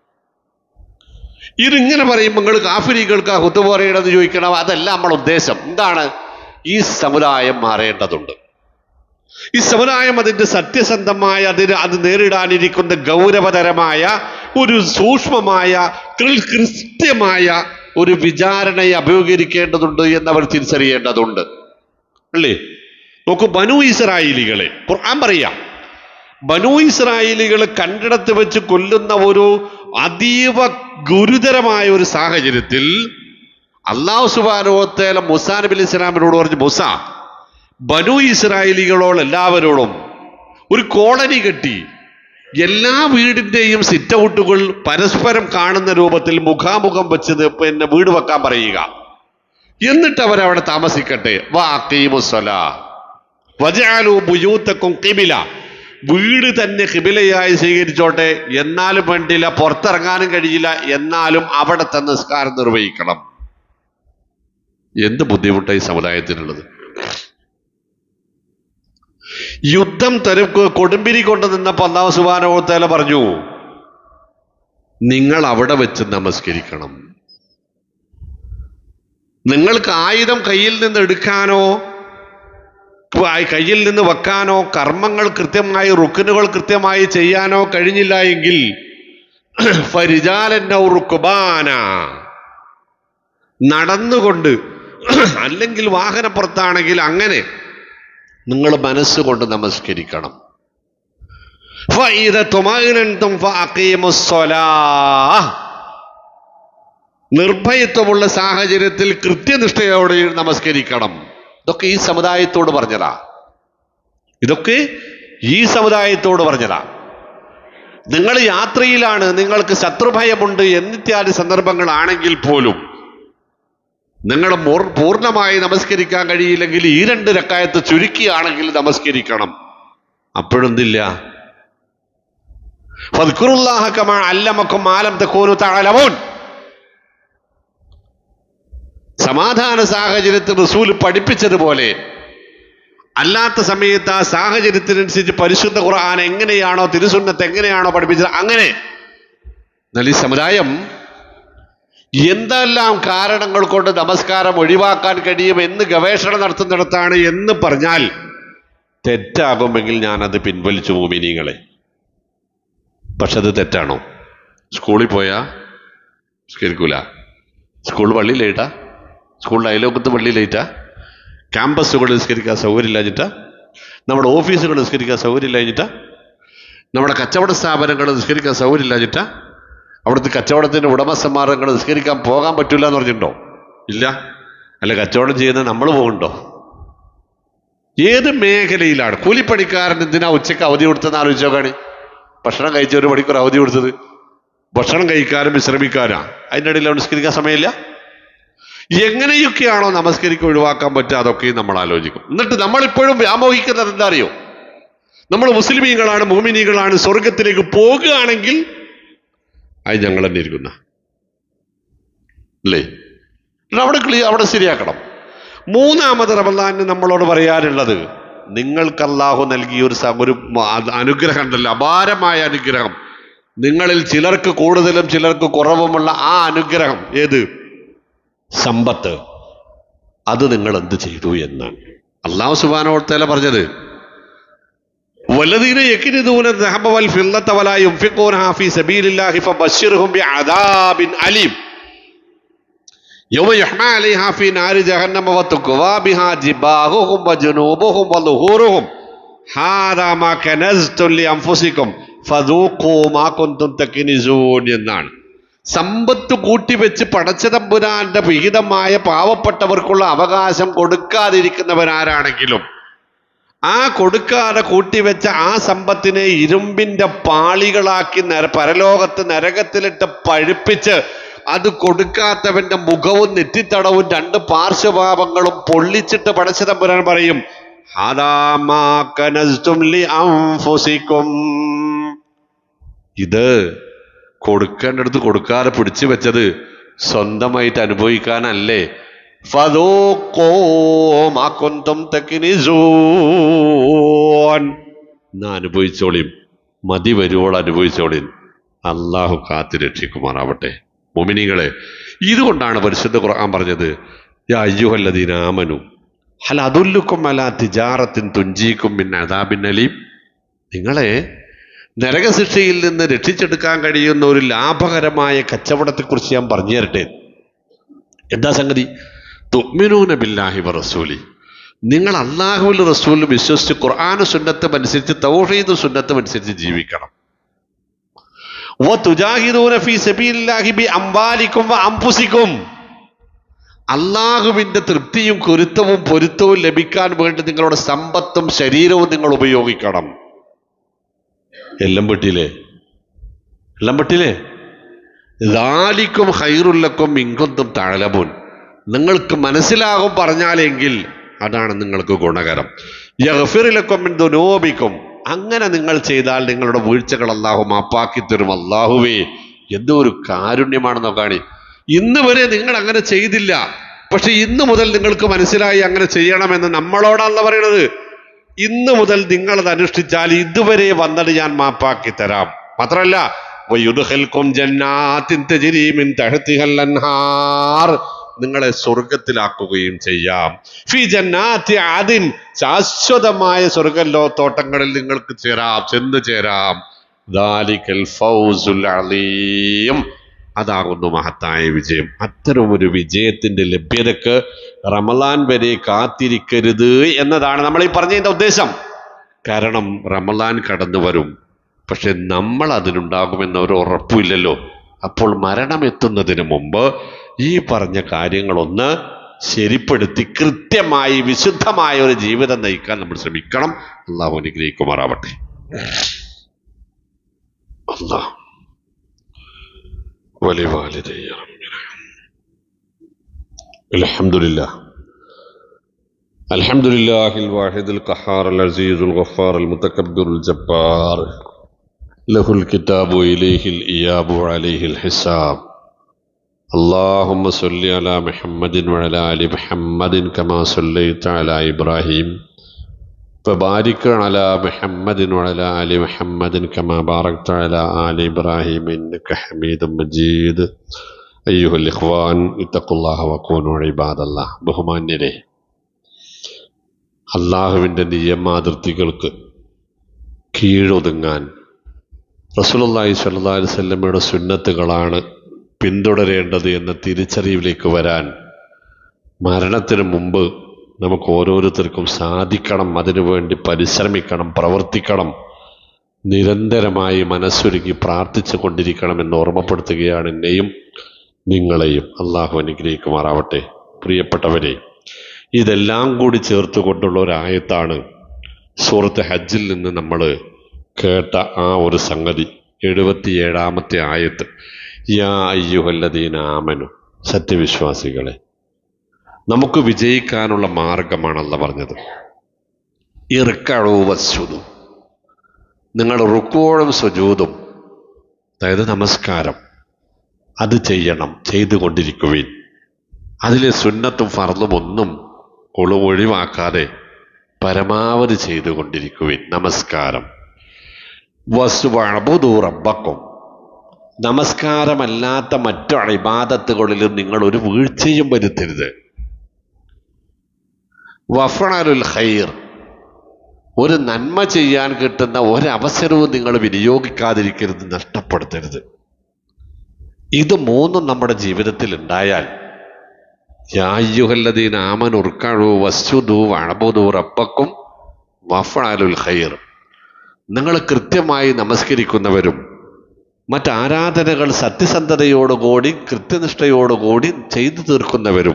ഇതിങ്ങനെ പറയുമ്പോൾ നിങ്ങൾ കാഫിരികൾക്ക് ഹുത്ത് പറയണമെന്ന് ചോദിക്കണം അതല്ല നമ്മൾ ഉദ്ദേശം എന്താണ് ഈ സമുദായം മാറേണ്ടതുണ്ട് ഈ സമുദായം അതിന്റെ സത്യസന്ധമായ അതിന് അത് നേരിടാനിരിക്കുന്ന ഗൗരവതരമായ ഒരു സൂക്ഷ്മമായ കൃ- കൃത്യമായ ഒരു വിചാരണയെ അഭിമുഖീകരിക്കേണ്ടതുണ്ട് എന്നവർ തിരിച്ചറിയേണ്ടതുണ്ട് അല്ലേ നോക്കൂ ബനു ഇസ്രായേലികളെ ഖുർആൻ പറയാം ബനു ഇസ്രായേലികൾ കണ്ടിടത്ത് വെച്ച് കൊല്ലുന്ന ഒരു അതീവ ഗുരുതരമായ ഒരു സാഹചര്യത്തിൽ അള്ളാഹു സുബാനുവത്തേല മുസാ നബി അലൈഹി ഇസ്ലാമിനോട് പറഞ്ഞു മുസ ബനു ഇസ്രായേലികളോട് എല്ലാവരോടും ഒരു കോളനി കെട്ടി എല്ലാ വീടിന്റെയും സിറ്റ് ഔട്ടുകൾ പരസ്പരം കാണുന്ന രൂപത്തിൽ മുഖാമുഖം വെച്ച് നി- പിന്നെ വീട് വെക്കാൻ പറയുക എന്നിട്ട് അവരവിടെ താമസിക്കട്ടെ വാക്കീമുസ്വല വജാലു ബുയൂത്തക്കും കിബില വീട് തന്നെ കിബിലയായി സ്വീകരിച്ചോട്ടെ എന്നാലും വേണ്ടില്ല പുറത്തിറങ്ങാനും കഴിയില്ല എന്നാലും അവിടുത്തെ നിസ്കാരം നിർവഹിക്കണം എന്ത് ബുദ്ധിമുട്ടായി സമുദായത്തിനുള്ളത് യുദ്ധം തെരു കൊടുമ്പിരി കൊണ്ട് നിന്നപ്പോ അള്ളാഹു സുബാനോത്തേല പറഞ്ഞു നിങ്ങൾ അവിടെ വെച്ച് നമസ്കരിക്കണം നിങ്ങൾക്ക് ആയുധം കയ്യിൽ നിന്ന് എടുക്കാനോ ആയി കയ്യിൽ നിന്ന് വെക്കാനോ കർമ്മങ്ങൾ കൃത്യമായി റുക്കിനുകൾ കൃത്യമായി ചെയ്യാനോ കഴിഞ്ഞില്ല എങ്കിൽ ഫരിജാലന്നൗ റുക്കുബാന നടന്നുകൊണ്ട് അല്ലെങ്കിൽ വാഹനപ്പുറത്താണെങ്കിൽ അങ്ങനെ നിങ്ങൾ മനസ്സുകൊണ്ട് നമസ്കരിക്കണം فإذا طمأننتم فأقيموا الصلاة നിർഭയത്വമുള്ള സാഹചര്യത്തിൽ കൃത്യനിഷ്ഠയോടെ നമസ്കരിക്കണം ഇതൊക്കെ ഈ സമുദായത്തോട് പറഞ്ഞതാ ഇതൊക്കെ ഈ സമുദായത്തോട് പറഞ്ഞതാ നിങ്ങൾ യാത്രയിലാണ് നിങ്ങൾക്ക് ശത്രുഭയമുണ്ട് എന്നിത്യാദി സന്ദർഭങ്ങളാണെങ്കിൽ പോലും നിങ്ങൾ മൂർ- പൂർണ്ണമായി നമസ്കരിക്കാൻ കഴിയില്ലെങ്കിൽ ഈ രണ്ട് രക്കായത്ത് ചുരുക്കിയാണെങ്കിൽ നമസ്കരിക്കണം അപ്പോഴെന്തില്ല ഫദ്കുറുല്ലാഹ കമാ അല്ലമക്കും മാലം തക്കൂനു തഅലമൂൻ സമാധാന സാഹചര്യത്തിൽ റസൂൽ പഠിപ്പിച്ചതുപോലെ അല്ലാത്ത സമയത്ത് ആ സാഹചര്യത്തിനനുസരിച്ച് പരിശുദ്ധ ഖുർആൻ എങ്ങനെയാണോ തിരുസുന്നത്ത് എങ്ങനെയാണോ പഠിപ്പിച്ചത് അങ്ങനെ എന്നാൽ ഈ സമുദായം എന്തെല്ലാം കാരണങ്ങൾ കൊണ്ട് നമസ്കാരം ഒഴിവാക്കാൻ കഴിയും എന്ന് ഗവേഷണം നടത്തുന്നിടത്താണ് എന്ന് പറഞ്ഞാൽ തെറ്റാകുമെങ്കിൽ ഞാനത് പിൻവലിച്ചു മോമിനിങ്ങളെ പക്ഷെ അത് തെറ്റാണോ സ്കൂളിൽ പോയാ കേൾക്കൂല സ്കൂൾ പള്ളി ലേറ്റാ സ്കൂളിൽ അയലോക്കത്ത് പള്ളി ലേറ്റാ ക്യാമ്പസുകൾ നിസ്കരിക്കാൻ സൗകര്യമില്ലാഞ്ഞിട്ടാ നമ്മുടെ ഓഫീസുകൾ നിസ്കരിക്കാൻ സൗകര്യമില്ലാഞ്ഞിട്ടാ നമ്മുടെ കച്ചവട സ്ഥാപനങ്ങൾ നിസ്കരിക്കാൻ സൗകര്യമില്ലാഞ്ഞിട്ടാ അവിടുത്തെ കച്ചവടത്തിന്റെ ഉടമസ്ഥന്മാരങ്ങൾ നിസ്കരിക്കാൻ പോകാൻ പറ്റില്ല എന്ന് പറഞ്ഞിട്ടുണ്ടോ ഇല്ല അല്ല കച്ചവടം ചെയ്യുന്ന നമ്മൾ പോകുന്നുണ്ടോ ഏത് മേഖലയിലാണ് കൂലിപ്പണിക്കാരൻ എന്തിനാ ഉച്ചയ്ക്ക് അവധി കൊടുത്തെന്ന് ആലോചിച്ചോ കാണി ഭക്ഷണം കഴിച്ച ഒരു മണിക്കൂർ അവധി കൊടുത്തത് ഭക്ഷണം കഴിക്കാനും വിശ്രമിക്കാനാ അതിൻ്റെ ഇടയിൽ അവിടെ നിസ്കരിക്കാൻ സമയമില്ല എങ്ങനെയൊക്കെയാണോ നമസ്കരിക്ക് ഒഴിവാക്കാൻ പറ്റുക അതൊക്കെ നമ്മൾ ആലോചിക്കും എന്നിട്ട് നമ്മളിപ്പോഴും വ്യാമോഹിക്കുന്നത് എന്താ അറിയോ നമ്മൾ മുസ്ലിമീങ്ങളാണ് മോമിനികളാണ് സ്വർഗത്തിലേക്ക് പോകുകയാണെങ്കിൽ അത് ഞങ്ങൾ തന്നെ ഇരിക്കുന്ന അല്ലേ എന്നിട്ട് അവിടെ ക്ലിയർ അവിടെ ശരിയാക്കണം മൂന്നാമത് റമദാനിന് നമ്മളോട് പറയാനുള്ളത് നിങ്ങൾക്ക് അള്ളാഹു നൽകിയ ഒരു സ- ഒരു മ- അത് അനുഗ്രഹം ഉണ്ടല്ലോ അപാരമായ അനുഗ്രഹം നിങ്ങളിൽ ചിലർക്ക് കൂടുതലും ചിലർക്ക് കുറവുമുള്ള ആ അനുഗ്രഹം ഏത് സമ്പത്ത് അത് നിങ്ങൾ എന്ത് ചെയ്തു എന്നാണ് അള്ളാഹു സുബാനോർത്തല പറഞ്ഞത് والذين يكنزون الذهب والفضة ولا ينفقونها في سبيل الله فبشرهم بعذاب أليم يوم يحمى عليها في نار جهنم وتكوى بها جباههم وجنوبهم وظهورهم هذا ما كنزتم لأنفسكم فذوقوا ما كنتم تكنزون എന്നാണ് സമ്പത്ത് കൂട്ടിവെച്ച് പടച്ചതമ്പുരാന്റെ വിഹിതമായ പാവപ്പെട്ടവർക്കുള്ള അവകാശം കൊടുക്കാതിരിക്കുന്നവരാരാണെങ്കിലും ആ കൊടുക്കാതെ കൂട്ടിവെച്ച ആ സമ്പത്തിനെ ഇരുമ്പിന്റെ പാളികളാക്കി നര പരലോകത്ത് നരകത്തിലിട്ട് പഴുപ്പിച്ച് അത് കൊടുക്കാത്തവന്റെ മുഖവും നെറ്റിത്തടവും രണ്ട് പാർശ്വഭാവങ്ങളും പൊള്ളിച്ചിട്ട് പടച്ചതമ്പുരാൻ പറയും "ഹാദാ മാ കനസ്തും ലി അൻഫുസിക്കും." ഇത് കൊടുക്കേണ്ടടുത്ത് കൊടുക്കാതെ പിടിച്ചു വെച്ചത് സ്വന്തമായിട്ട് അനുഭവിക്കാനല്ലേ ഫദൂഖൂ മാ കുന്തും തക്നിസൂൻ. എന്നാ അനുഭവിച്ചോളിയും മതി വരുവോൾ അനുഭവിച്ചോളിൻ അള്ളാഹു കാത്തു രക്ഷിക്കുമാറാവട്ടെ മുമിനിങ്ങളെ ഇതുകൊണ്ടാണ് പരിശുദ്ധ ഖുർആൻ പറഞ്ഞത് യാ അയ്യുഹല്ലദീന ആമനു ഹൽ അതുല്ലുക്കും അല തിജാറത്തിൻ തുഞ്ചീക്കും മിൻ അദാബിൻ അലീം നിങ്ങളെ നരകശിക്ഷയിൽ നിന്ന് രക്ഷിച്ചെടുക്കാൻ കഴിയുന്ന ഒരു ലാഭകരമായ കച്ചവടത്തെക്കുറിച്ച് ഞാൻ പറഞ്ഞു തരട്ടെ എന്താ സംഗതി തുഗ്മിനൂന ബില്ലാഹി വ റസൂലി നിങ്ങൾ അള്ളാഹുവിൽ റസൂലിൽ വിശ്വസിച്ച് ഖുർആാനു സുന്നത്തും അനുസരിച്ച് തൗഹീദ് സുന്നത്തും അനുസരിച്ച് ജീവിക്കണം വ തുജാഹിദൂന ഫീ സബീലില്ലാഹി ബി അംവാലിക്കും വ അംഫുസിക്കും അള്ളാഹുവിന്റെ തൃപ്തിയും കുരുത്തവും പൊരുത്തവും ലഭിക്കാൻ വേണ്ടി നിങ്ങളുടെ സമ്പത്തും ശരീരവും നിങ്ങൾ ഉപയോഗിക്കണം എല്ലാം പെട്ടില്ലേ എല്ലാം പെട്ടില്ലേ ലാലിക്കും ഹൈറുല്ലക്കും ഇങ്കൊന്തും താഴലമുൻ നിങ്ങൾക്ക് മനസ്സിലാകും പറഞ്ഞാലെങ്കിൽ അതാണ് നിങ്ങൾക്ക് ഗുണകരം യഗ്ഫിറിലക്കും മിൻ ദുനൂബിക്കും അങ്ങനെ നിങ്ങൾ ചെയ്താൽ നിങ്ങളുടെ വീഴ്ചകൾ അള്ളാഹു മാപ്പാക്കി തരും അള്ളാഹുവേ എന്തോ ഒരു കാരുണ്യമാണെന്നോ കാണി ഇന്ന് വരെ നിങ്ങൾ അങ്ങനെ ചെയ്തില്ല പക്ഷെ ഇന്ന് മുതൽ നിങ്ങൾക്ക് മനസ്സിലായി അങ്ങനെ ചെയ്യണമെന്ന് നമ്മളോടല്ല പറയണത് ഇന്ന് മുതൽ നിങ്ങൾ അത് അനുഷ്ഠിച്ചാൽ ഇതുവരെ വന്നത് ഞാൻ മാപ്പാക്കി തരാം മാത്രമല്ല വയുദ്ഖൽക്കും ജന്നാത്തിൻ തജ്രി മിൻ തഹ്തിഹൽ അൻഹാർ നിങ്ങളെ സ്വർഗത്തിലാക്കുകയും ചെയ്യാം ഫി ജന്നാത്തി ആദിൻ ശാശ്വതമായ സ്വർഗല്ലോ തോട്ടങ്ങളിൽ നിങ്ങൾക്ക് ചേരാം ചെന്ന് ചേരാം ദാലിക്കൽ ഫൗസുൽ അലീം അതാകുന്നു മഹത്തായ വിജയം അത്തരം ഒരു വിജയത്തിന്റെ ലഭ്യതക്ക് റമലാൻ വരെ കാത്തിരിക്കരുത് എന്നതാണ് നമ്മൾ ഈ പറഞ്ഞതിന്റെ ഉദ്ദേശം കാരണം റമലാൻ കടന്നു വരും പക്ഷെ നമ്മൾ അതിനുണ്ടാകുമെന്ന ഒരു ഉറപ്പില്ലല്ലോ അപ്പോൾ മരണം എത്തുന്നതിന് മുമ്പ് ഈ പറഞ്ഞ കാര്യങ്ങളൊന്ന് ശരിപ്പെടുത്തി കൃത്യമായി വിശുദ്ധമായ ഒരു ജീവിതം നയിക്കാൻ നമ്മൾ ശ്രമിക്കണം അള്ളാഹു അനുഗ്രഹിക്കുമാറാവട്ടെ അള്ളാഹ് ولوالدي الحمد لله الحمد لله الواحد القهار العزيز الغفار المتكبر الجبار له الكتاب إليه الإياب وعليه الحساب اللهم صل على محمد وعلى آل محمد كما صليت على إبراهيم فبارك على محمد وعلى آل محمد كما باركت على آل إبراهيم إنك حميد مجيد أيها الإخوان اتقوا الله وكونوا عباد الله ബഹുമാന്യരെ അള്ളാഹുവിൻ്റെ നിയമാതിർത്തികൾക്ക് കീഴൊതുങ്ങാൻ റസൂലുള്ളാഹി സ്വല്ലല്ലാഹി അലൈഹി വസല്ലമയുടെ സുന്നത്തുകളാണ് പിന്തുടരേണ്ടത് എന്ന തിരിച്ചറിവിലേക്ക് വരാൻ മരണത്തിന് മുമ്പ് നമുക്ക് ഓരോരുത്തർക്കും സാധിക്കണം അതിനുവേണ്ടി പരിശ്രമിക്കണം പ്രവർത്തിക്കണം നിരന്തരമായി മനസ്സൊരുക്കി പ്രാർത്ഥിച്ചു കൊണ്ടിരിക്കണം എന്ന് ഓർമ്മപ്പെടുത്തുകയാണ് എന്നെയും നിങ്ങളെയും അള്ളാഹു അനുഗ്രഹിക്കുമാറാവട്ടെ പ്രിയപ്പെട്ടവരെ ഇതെല്ലാം കൂടി ചേർത്തുകൊണ്ടുള്ള ഒരു ആയത്താണ് സൂറത്ത് ഹജ്ജിൽ നിന്ന് നമ്മൾ കേട്ട ആ ഒരു സംഗതി എഴുപത്തിയേഴാമത്തെ ആയത്ത് യാ അയ്യുഹല്ലദീന ആമനു സത്യവിശ്വാസികളെ നമുക്ക് വിജയിക്കാനുള്ള മാർഗമാണല്ല പറഞ്ഞത് ഇറുക്കഴു വസ്തുതു നിങ്ങൾ റുക്കോഴും സുജൂതും അതായത് നമസ്കാരം അത് ചെയ്യണം ചെയ്തുകൊണ്ടിരിക്കുവിൻ അതിലെ സുന്നത്തും ഫർദും ഒന്നും ഒളു ഒഴിവാക്കാതെ പരമാവധി ചെയ്തുകൊണ്ടിരിക്കുവിൻ നമസ്കാരം വസുവഴബുദൂ റബ്ബക്കും നമസ്കാരമല്ലാത്ത മറ്റു അഴിബാദത്തുകളിലും നിങ്ങൾ ഒരു വീഴ്ചയും വരുത്തരുത് വഫണലുൽ ഖൈർ ഒരു നന്മ ചെയ്യാൻ കിട്ടുന്ന ഒരവസരവും നിങ്ങൾ വിനിയോഗിക്കാതിരിക്കരുത് നഷ്ടപ്പെടുത്തരുത് ഇത് മൂന്നും നമ്മുടെ ജീവിതത്തിൽ ഉണ്ടായാൽ യായ്യുഹല്ലദീൻ ആമനുർക്കഴു വസ്തുദു വഴബുദു റബ്ബക്കും വഫണലുൽ ഖൈർ നിങ്ങൾ കൃത്യമായി നമസ്കരിക്കുന്നവരും മറ്റാരാധനകൾ സത്യസന്ധതയോടുകൂടി കൃത്യനിഷ്ഠയോടുകൂടി ചെയ്തു തീർക്കുന്നവരും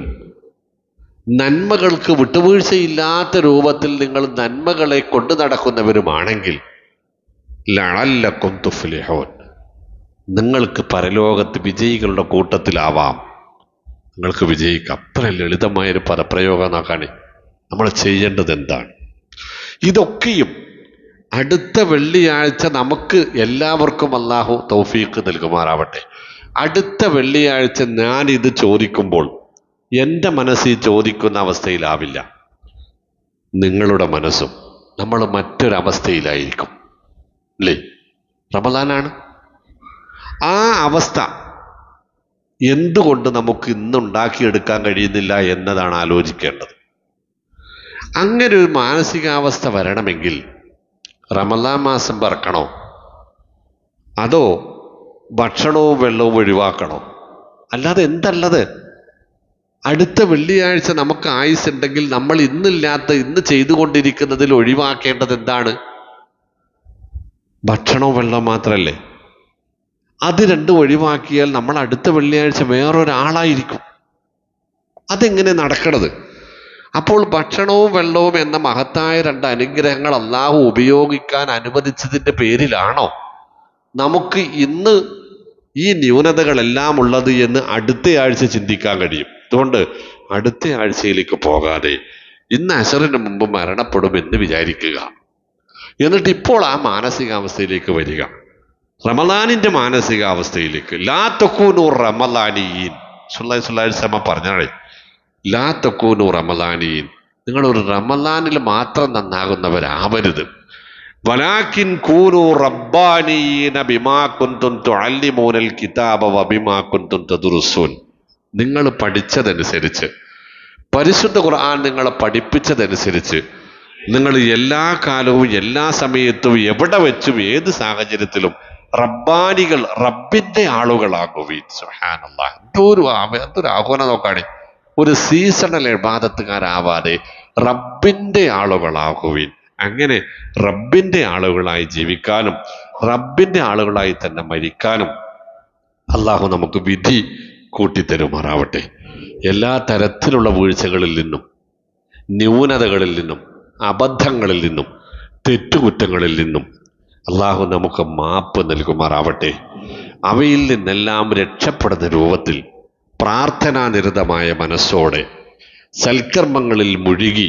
നന്മകൾക്ക് വിട്ടുവീഴ്ചയില്ലാത്ത രൂപത്തിൽ നിങ്ങൾ നന്മകളെ കൊണ്ടു നടക്കുന്നവരുമാണെങ്കിൽ ലളല്ലക്കും തുഫ്ലിഹോൻ നിങ്ങൾക്ക് പരലോകത്ത് വിജയികളുടെ കൂട്ടത്തിലാവാം നിങ്ങൾക്ക് വിജയിക്കാം അത്ര ലളിതമായൊരു പദപ്രയോഗം നോക്കാണേ നമ്മൾ ചെയ്യേണ്ടത് എന്താണ് ഇതൊക്കെയും അടുത്ത വെള്ളിയാഴ്ച നമുക്ക് എല്ലാവർക്കും അള്ളാഹു തൗഫീഖ് നൽകുമാറാവട്ടെ അടുത്ത വെള്ളിയാഴ്ച ഞാൻ ഇത് ചോദിക്കുമ്പോൾ എൻ്റെ മനസ്സ് ഈ ചോദിക്കുന്ന അവസ്ഥയിലാവില്ല നിങ്ങളുടെ മനസ്സും നമ്മൾ മറ്റൊരവസ്ഥയിലായിരിക്കും അല്ലേ റമദാനാണ് ആ അവസ്ഥ എന്തുകൊണ്ട് നമുക്ക് ഇന്നുണ്ടാക്കിയെടുക്കാൻ കഴിയുന്നില്ല എന്നതാണ് ആലോചിക്കേണ്ടത് അങ്ങനെ ഒരു മാനസികാവസ്ഥ വരണമെങ്കിൽ റമദാൻ മാസം പറക്കണോ അതോ ഭക്ഷണവും വെള്ളവും ഒഴിവാക്കണോ അല്ലാതെ എന്തല്ലത് അടുത്ത വെള്ളിയാഴ്ച നമുക്ക് ആയുസ് ഉണ്ടെങ്കിൽ നമ്മൾ ഇന്നില്ലാത്ത ഇന്ന് ചെയ്തുകൊണ്ടിരിക്കുന്നതിൽ ഒഴിവാക്കേണ്ടത് എന്താണ് ഭക്ഷണവും വെള്ളവും മാത്രമല്ലേ അത് രണ്ടും ഒഴിവാക്കിയാൽ നമ്മൾ അടുത്ത വെള്ളിയാഴ്ച വേറൊരാളായിരിക്കും അതെങ്ങനെ നടക്കണത് അപ്പോൾ ഭക്ഷണവും വെള്ളവും എന്ന മഹത്തായ രണ്ട് അനുഗ്രഹങ്ങൾ അള്ളാഹു ഉപയോഗിക്കാൻ അനുവദിച്ചതിൻ്റെ പേരിലാണോ നമുക്ക് ഇന്ന് ഈ ന്യൂനതകളെല്ലാം ഉള്ളത് എന്ന് അടുത്ത ആഴ്ച ചിന്തിക്കാൻ കഴിയും അതുകൊണ്ട് അടുത്ത ആഴ്ചയിലേക്ക് പോകാതെ ഇന്ന് അസറിന് മുമ്പ് മരണപ്പെടും എന്ന് വിചാരിക്കുക എന്നിട്ട് ഇപ്പോൾ ആ മാനസികാവസ്ഥയിലേക്ക് വരിക റമദാനിന്റെ മാനസികാവസ്ഥയിലേക്ക് ലാ തൊക്കൂനു റമദാനിയീൻ സുല്ലായി സുല്ലായി സമ പറഞ്ഞാളേ ലാ തൊക്കൂനു റമദാനിയീൻ നിങ്ങൾ ഒരു റമദാനിൽ മാത്രം നന്നാകുന്നവരാവരുത് വലാക്കിൻ കൂനു റബ്ബാനീന ബിമാ കുന്തും തുഅല്ലിമൂനൽ കിതാബ വബിമാ കുന്തും തദുറുസൂൻ നിങ്ങൾ പഠിച്ചതനുസരിച്ച് പരിശുദ്ധ ഖുർആൻ നിങ്ങളെ പഠിപ്പിച്ചതനുസരിച്ച് നിങ്ങൾ എല്ലാ കാലവും എല്ലാ സമയത്തും എവിടെ വെച്ചും ഏത് സാഹചര്യത്തിലും റബ്ബാനികൾ റബ്ബിന്റെ ആളുകളാകുവീൻ സുഹാനല്ലാ എന്തൊരു ആവ- എന്തൊരു ആഹ്വാനം നോക്കാണേ ഒരു സീസണൽ ഇബാദത്തുകാരാവാതെ റബ്ബിന്റെ ആളുകളാകുവീൻ അങ്ങനെ റബ്ബിന്റെ ആളുകളായി ജീവിക്കാനും റബ്ബിന്റെ ആളുകളായി തന്നെ മരിക്കാനും അള്ളാഹു നമുക്ക് വിധി കൂട്ടിത്തരുമാറാവട്ടെ എല്ലാ തരത്തിലുള്ള വീഴ്ചകളിൽ നിന്നും ന്യൂനതകളിൽ നിന്നും അബദ്ധങ്ങളിൽ നിന്നും തെറ്റുകുറ്റങ്ങളിൽ നിന്നും അള്ളാഹു നമുക്ക് മാപ്പ് നൽകുമാറാവട്ടെ അവയിൽ നിന്നെല്ലാം രക്ഷപ്പെടുന്ന രൂപത്തിൽ പ്രാർത്ഥനാനിരതമായ മനസ്സോടെ സൽക്കർമ്മങ്ങളിൽ മുഴുകി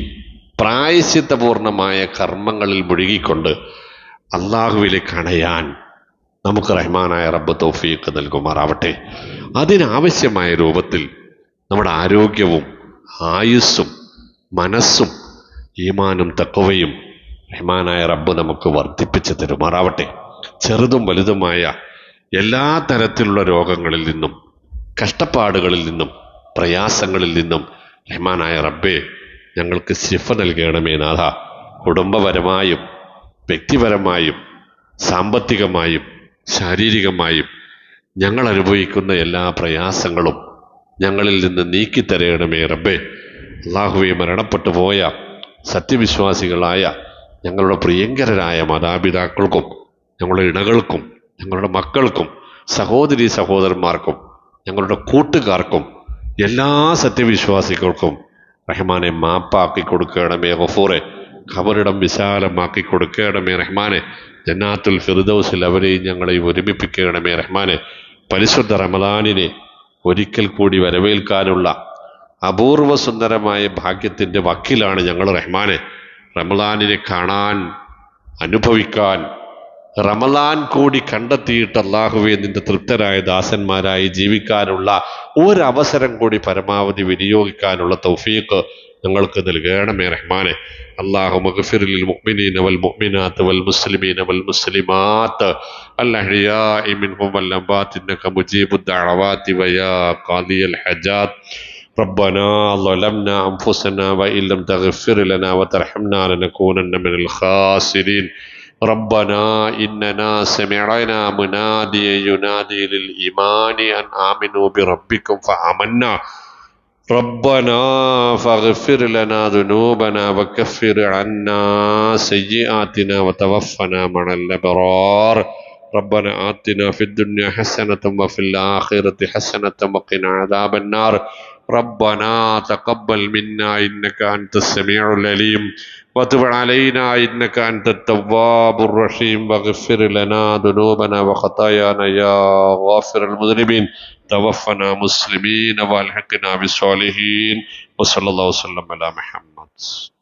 പ്രായശ്ചിത്തപൂർണമായ കർമ്മങ്ങളിൽ മുഴുകിക്കൊണ്ട് അള്ളാഹുവിലേക്ക് അണയാൻ നമുക്ക് റഹ്മാനായ റബ്ബ് തൗഫീഖ് നൽകുമാറാവട്ടെ അതിനാവശ്യമായ രൂപത്തിൽ നമ്മുടെ ആരോഗ്യവും ആയുസ്സും മനസ്സും ഈമാനും തക്കവയും റഹ്മാനായ റബ്ബ് നമുക്ക് വർദ്ധിപ്പിച്ച് തരുമാറാവട്ടെ ചെറുതും വലുതുമായ എല്ലാ തരത്തിലുള്ള രോഗങ്ങളിൽ നിന്നും കഷ്ടപ്പാടുകളിൽ നിന്നും പ്രയാസങ്ങളിൽ നിന്നും റഹ്മാനായ റബ്ബേ ഞങ്ങൾക്ക് ശിഫ നൽകണമേ നാഥ കുടുംബപരമായും വ്യക്തിപരമായും സാമ്പത്തികമായും ശാരീരികമായും ഞങ്ങൾ അനുഭവിക്കുന്ന എല്ലാ പ്രയാസങ്ങളും ഞങ്ങളിൽ നിന്ന് നീക്കിത്തരയണമേ റബ്ബേ അള്ളാഹുവെ മരണപ്പെട്ടു പോയ സത്യവിശ്വാസികളായ ഞങ്ങളുടെ പ്രിയങ്കരരായ മാതാപിതാക്കൾക്കും ഞങ്ങളുടെ ഇണകൾക്കും ഞങ്ങളുടെ മക്കൾക്കും സഹോദരി സഹോദരന്മാർക്കും ഞങ്ങളുടെ കൂട്ടുകാർക്കും എല്ലാ സത്യവിശ്വാസികൾക്കും റഹ്മാനെ മാപ്പാക്കി കൊടുക്കണമേ ഗഫൂറെ ഖബറിടം വിശാലമാക്കി കൊടുക്കണമേ റഹ്മാനെ ജന്നാത്തുൽ ഫിർദൗസിൽ അവരെയും ഞങ്ങളെയും ഒരുമിപ്പിക്കണമേ റഹ്മാനെ പരിശുദ്ധ റമദാനിനെ ഒരിക്കൽ കൂടി വരവേൽക്കാനുള്ള അപൂർവ സുന്ദരമായ ഭാഗ്യത്തിൻ്റെ വക്കിലാണ് ഞങ്ങൾ റഹ്മാനെ റമദാനിനെ കാണാൻ അനുഭവിക്കാൻ റമദാൻ കൂടി കണ്ടെത്തിയിട്ട് അള്ളാഹുവെ നിന്റെ തൃപ്തരായ ദാസന്മാരായി ജീവിക്കാനുള്ള ഒരവസരം കൂടി പരമാവധി വിനിയോഗിക്കാനുള്ള തൗഫീഖ് ഞങ്ങൾക്ക് നൽകണമേ റഹ്മാനെ اللهم اغفر للمؤمنين والمؤمنات والمسلمين والمسلمات الأحياء منهم والأموات إنك مجيب الدعوات ويا قاضي الحاجات ربنا ظلمنا أنفسنا وإن لم تغفر لنا وترحمنا لنكونن من الخاسرين ربنا إننا سمعنا مناديا ينادي للإيمان أن آمنوا بربكم فآمنا ربنا فاغفر لنا ذنوبنا وكفر عنا سيئاتنا وتوفنا مع الأبرار ربنا آتنا في الدنيا حسنة وفي الآخرة حسنة وقنا عذاب النار ربنا تقبل منا إنك أنت السميع العليم وتب علينا إنك أنت التواب الرحيم واغفر لنا ذنوبنا وخطايانا يا غافر المذنبين توفنا مسلمين والحقنا بالصالحين وصلى الله وسلم على محمد